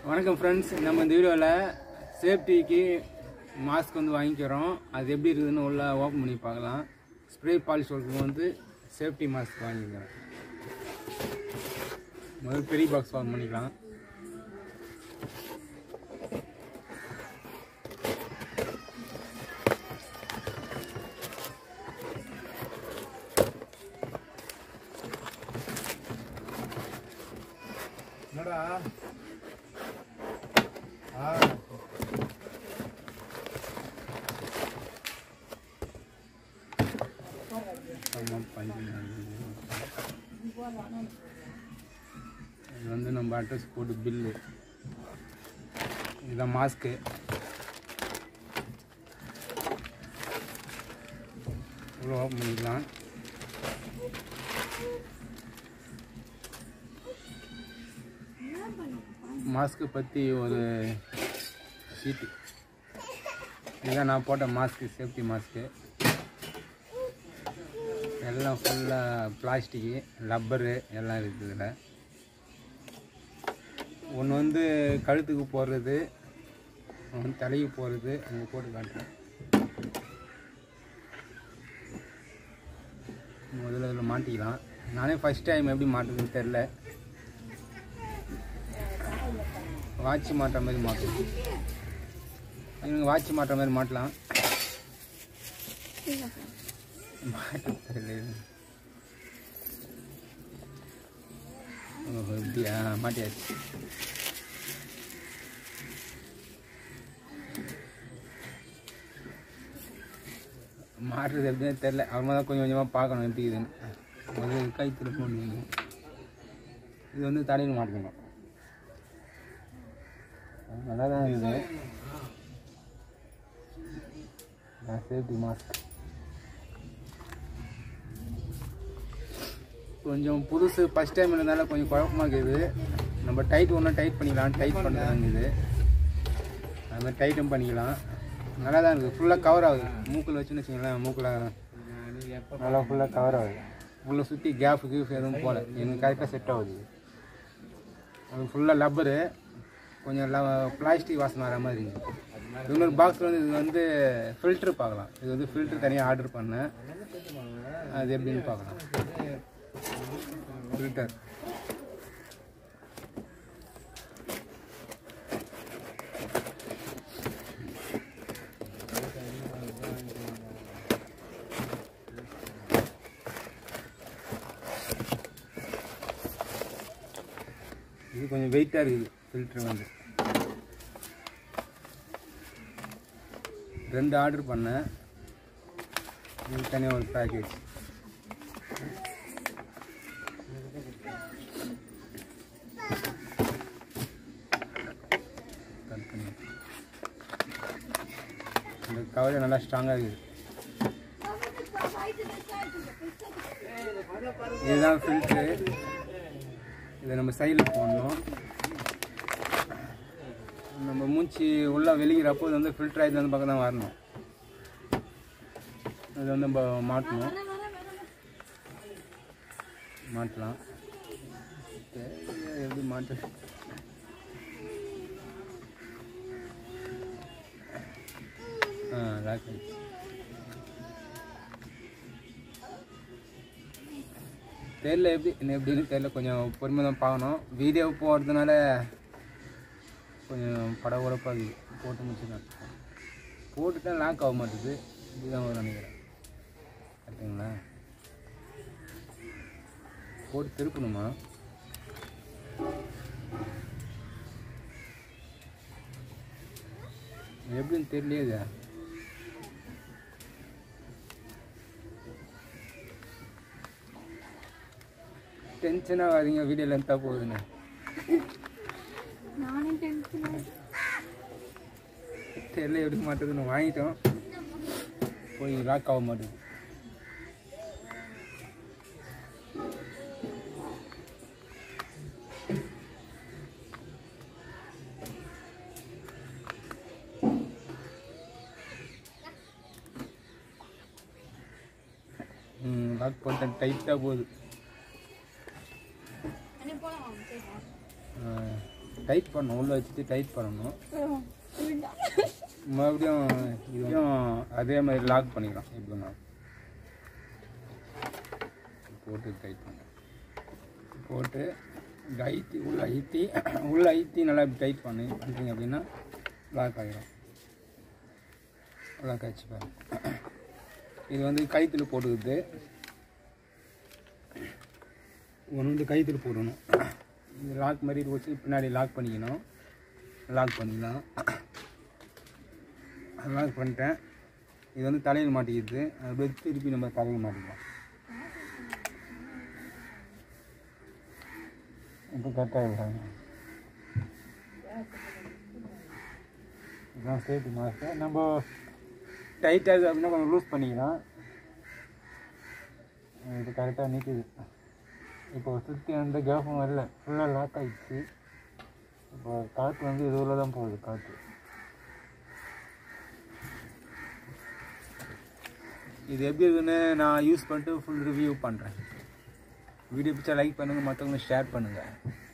வணக்கம் ஃப்ரெண்ட்ஸ் நம்ம இந்த வீடியோவில் சேஃப்டிக்கு மாஸ்க் வந்து வாங்கிக்கிறோம் அது எப்படி இருக்குதுன்னு உள்ள ஓப்பன் பண்ணி பார்க்கலாம் ஸ்ப்ரே பாலிஷ் ஒர்க்கு வந்து சேஃப்டி மாஸ்க் வாங்கிக்கிறோம் முதல்ல பெரிய பாக்ஸ் ஓப்பன் பண்ணிக்கலாம் என்னடா ஆ ஆமாம் பஞ்சு இது வந்து நம்ம அட்ரஸ் போட்டு பில்லு இதுதான் மாஸ்க்கு இவ்வளோ ஓப்பன் பண்ணிக்கலாம் மாஸ்க்கு பற்றி ஒரு ஷீட்டு இதுதான் நான் போட்ட மாஸ்க்கு சேஃப்டி மாஸ்க்கு எல்லாம் ஃபுல்லாக பிளாஸ்டிக்கு ரப்பரு எல்லாம் இருக்குது இதில் ஒன்று வந்து கழுத்துக்கு போடுறது ஒன்று வந்து தலைக்கு போடுறது அங்கே போட்டு காட்டுறேன் முதல்ல இதில் மாட்டிக்கலாம் நானே ஃபஸ்ட் டைம் எப்படி மாட்டுறதுன்னு தெரில வாட்ச் மாட்டுற மாதிரி மாட்டணும் இவங்க வாட்ச் மாட்டுற மாதிரி மாட்டலாம் மாட்ட தெரியல ஓஹோ இப்படியா மாட்டியாச்சு மாட்டுறது எப்படின்னு தெரில அப்புறமா தான் கொஞ்சம் கொஞ்சமாக பார்க்கணும் எப்படி இதுன்னு முதல்ல கை திரும்ப இது வந்து தலையில் மாட்டிக்கணும் நல்லா தான் இருக்குது சேஃப்டி மாஸ்க் கொஞ்சம் புதுசு ஃபஸ்ட் டைம் இருந்ததால கொஞ்சம் குழப்பமாக இருக்குது நம்ம டைட் ஒன்றும் டைட் பண்ணிக்கலாம் டைட் பண்ணுறாங்க இது அது மாதிரி டைட்டும் பண்ணிக்கலாம் நல்லா தான் இருக்குது ஃபுல்லாக கவர் ஆகுது மூக்கில் வச்சுன்னு வச்சுங்களேன் மூக்கில் நல்லா ஃபுல்லாக கவர் ஆகுது ஃபுல்லாக சுற்றி கேப் கீஃப் எதுவும் போகல எனக்கு கரெக்டாக செட் ஆகுது அது ஃபுல்லாக லப்பரு கொஞ்சம் ல பிளாஸ்டிக் வாசனை வர மாதிரி இருக்குது இன்னொரு பாக்ஸில் வந்து இது வந்து ஃபில்ட்ரு பார்க்கலாம் இது வந்து ஃபில்ட்ரு தனியாக ஆர்டர் பண்ணேன் அது எப்படின்னு பார்க்கலாம் ஃபில்டர் இது கொஞ்சம் வெயிட்டாக இருக்குது ஃபில்ட்ரு வந்து ரெண்டு ஆர்டர் பண்ணேன் இது தனியாக ஒரு பேக்கேஜ் கட் பண்ணி இந்த கவர் நல்லா ஸ்ட்ராங்காக இருக்குது இதுதான் ஃபில்ட்ரு இதை நம்ம சைடில் போடணும் நம்ம மூச்சு உள்ளே வெளிக்கிறப்போ இது வந்து ஃபில்டர் ஆகி வந்து பக்கம் தான் வரணும் இது வந்து நம்ம மாட்டணும் மாட்டலாம் தெரியல எப்படி மாட்டு ஆ லாக் ஆயிடுச்சு தெரியல எப்படி என்ன எப்படின்னு தெரியல கொஞ்சம் பொறுமை தான் பார்க்கணும் வீடியோ போடுறதுனால கொஞ்சம் படபடப்பாக இருக்குது போட்டு முடிச்சுதான் போட்டுட்டா லாக் ஆக மாட்டேது இதுதான் வரும் நினைக்கிறேன் கரெக்டுங்களா போட்டு திருப்பணுமா எப்படின்னு தெரியலையே இது டென்ஷன் ஆகாதீங்க வீடியோ லென்த்தாக போகுதுன்னு நானே டென்ஷன் தெரியல எடுக்க மாட்டேதுன்னு வாங்கிட்டோம் போய் லாக் ஆக மாட்டேது ம் லாக் பண்ணிட்டேன் டைட்டாக போகுது அண்ணே போலாம் சரி டைட் பண்ணணும் உள்ளே வச்சுட்டு டைட் பண்ணணும் மறுபடியும் இதையும் அதே மாதிரி லாக் பண்ணிக்கலாம் எப்படின்னா போட்டு டைட் பண்ண போட்டு இது ஐத்தி உள்ள ஐத்தி உள்ள ஐத்தி நல்லா இப்படி டைட் பண்ணி பண்ணிட்டீங்க அப்படின்னா லாக் ஆகிடும் லாக் ஆச்சு பாருங்க இது வந்து கைத்தில் போட்டுக்குது ஒன்று வந்து கைத்தில் போடணும் இது லாக் மாதிரி இது வச்சு பின்னாடி லாக் பண்ணிக்கணும் லாக் பண்ணிக்கலாம் லாக் பண்ணிட்டேன் இது வந்து தலையில் மாட்டிக்கிது அப்படியே திருப்பி நம்ம தலையில் மாட்டிக்கலாம் இப்போ கரெக்டாக இருக்காங்க இதுதான் சேஃப்டி மாஸ்க்கு நம்ம டைட்டாக அப்படின்னா கொஞ்சம் லூஸ் பண்ணிக்கலாம் இது கரெக்டாக நிற்குது இப்போ சுற்றி வந்து கேப்பும் வரல ஃபுல்லாக லாக் ஆகிடுச்சு இப்போ காற்று வந்து இதுவில் தான் போகுது காற்று இது எப்படி இருக்குன்னு நான் யூஸ் பண்ணிட்டு ஃபுல் ரிவ்யூ பண்ணுறேன் வீடியோ பிடிச்சா லைக் பண்ணுங்கள் மற்றவங்களுக்கு ஷேர் பண்ணுங்கள்